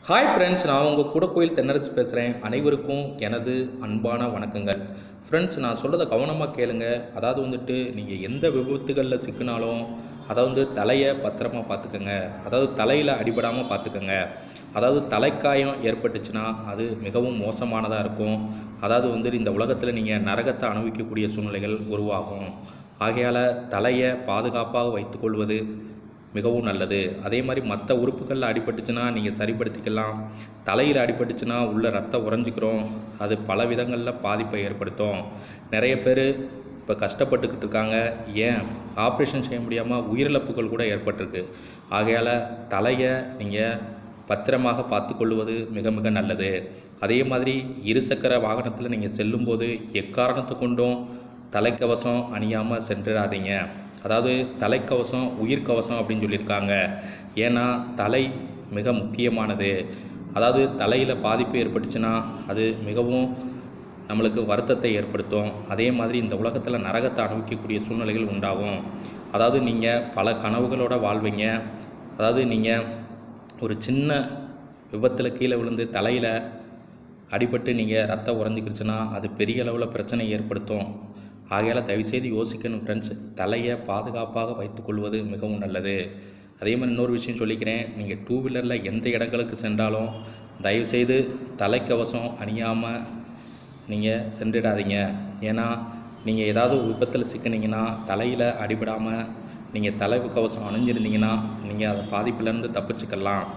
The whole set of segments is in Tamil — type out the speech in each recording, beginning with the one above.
ஹாய் ஃப்ரெண்ட்ஸ் நான் உங்கள் கூட கோயில் தென்னரசு பேசுகிறேன் அனைவருக்கும் எனது அன்பான வணக்கங்கள் ஃப்ரெண்ட்ஸ் நான் சொல்கிறத கவனமாக கேளுங்க அதாவது வந்துட்டு நீங்கள் எந்த விபத்துகளில் சிக்கினாலும் அதாவது வந்து தலையை பத்திரமா பார்த்துக்கோங்க அதாவது தலையில் அடிபடாமல் பார்த்துக்கோங்க அதாவது தலைக்காயம் ஏற்பட்டுச்சுன்னா அது மிகவும் மோசமானதாக இருக்கும் அதாவது வந்து இந்த உலகத்தில் நீங்கள் நரகத்தை அனுபவிக்கக்கூடிய சூழ்நிலைகள் உருவாகும் ஆகையால் தலையை பாதுகாப்பாக வைத்துக்கொள்வது மிகவும் நல்லது அதே மாதிரி மற்ற உறுப்புகளில் அடிபட்டுச்சுன்னா நீங்கள் சரிப்படுத்திக்கலாம் தலையில் அடிபட்டுச்சுன்னா உள்ள ரத்தம் உறைஞ்சிக்கிறோம் அது பல விதங்களில் பாதிப்பை ஏற்படுத்தும் நிறைய பேர் இப்போ கஷ்டப்பட்டுக்கிட்டு இருக்காங்க ஏன் ஆப்ரேஷன் செய்ய முடியாமல் உயிரிழப்புகள் கூட ஏற்பட்டிருக்கு ஆகையால் தலையை நீங்கள் பத்திரமாக பார்த்துக்கொள்வது மிக மிக நல்லது அதே மாதிரி இருசக்கர வாகனத்தில் நீங்கள் செல்லும்போது எக்காரணத்து கொண்டும் தலைக்கவசம் அணியாமல் சென்றிடாதீங்க அதாவது தலைக்கவசம் உயிர்க்கவசம் அப்படின்னு சொல்லியிருக்காங்க ஏன்னா தலை மிக முக்கியமானது அதாவது தலையில் பாதிப்பு ஏற்பட்டுச்சுன்னா அது மிகவும் நம்மளுக்கு வருத்தத்தை ஏற்படுத்தும் அதே மாதிரி இந்த உலகத்தில் நரகத்தை அனுபவிக்கக்கூடிய சூழ்நிலைகள் உண்டாகும் அதாவது நீங்கள் பல கனவுகளோட வாழ்வீங்க அதாவது நீங்கள் ஒரு சின்ன விபத்தில் கீழே விழுந்து தலையில் அடிபட்டு நீங்கள் ரத்தம் உறைஞ்சிக்கிடுச்சுன்னா அது பெரிய அளவில் பிரச்சனை ஏற்படுத்தும் ஆகையால் தயவுசெய்து யோசிக்கணும் ஃப்ரெண்ட்ஸ் தலையை பாதுகாப்பாக வைத்துக்கொள்வது மிகவும் நல்லது அதே மாதிரி இன்னொரு விஷயம் சொல்லிக்கிறேன் நீங்கள் டூ வீலரில் எந்த இடங்களுக்கு சென்றாலும் தயவுசெய்து தலைக்கவசம் அணியாமல் நீங்கள் சென்றிடாதீங்க ஏன்னா நீங்கள் ஏதாவது ஒரு விபத்தில் சிக்கினீங்கன்னா தலையில் அடிபடாமல் நீங்கள் தலை கவசம் அணிஞ்சிருந்தீங்கன்னா நீங்கள் அதை பாதிப்பிலேருந்து தப்பிச்சுக்கலாம்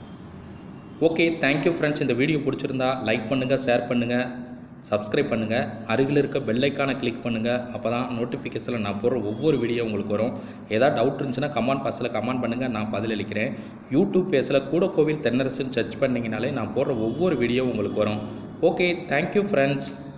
ஓகே தேங்க்யூ ஃப்ரெண்ட்ஸ் இந்த வீடியோ பிடிச்சிருந்தா லைக் பண்ணுங்கள் ஷேர் பண்ணுங்கள் சப்ஸ்கிரைப் பண்ணுங்கள் அருகில் இருக்க பெல்லைக்கானை கிளிக் பண்ணுங்கள் அப்போ தான் நோட்டிஃபிகேஷனில் நான் போடுற ஒவ்வொரு வீடியோ உங்களுக்கு வரும் ஏதாவது டவுட் இருந்துச்சுன்னா கமெண்ட் பாக்ஸில் கமெண்ட் பண்ணுங்கள் நான் பதிலளிக்கிறேன் யூடியூப் பேஸில் கூட கோவில் தென்னரசுன்னு சர்ச் பண்ணிங்கனாலே நான் போடுற ஒவ்வொரு வீடியோ உங்களுக்கு வரும் ஓகே தேங்க்யூ ஃப்ரெண்ட்ஸ்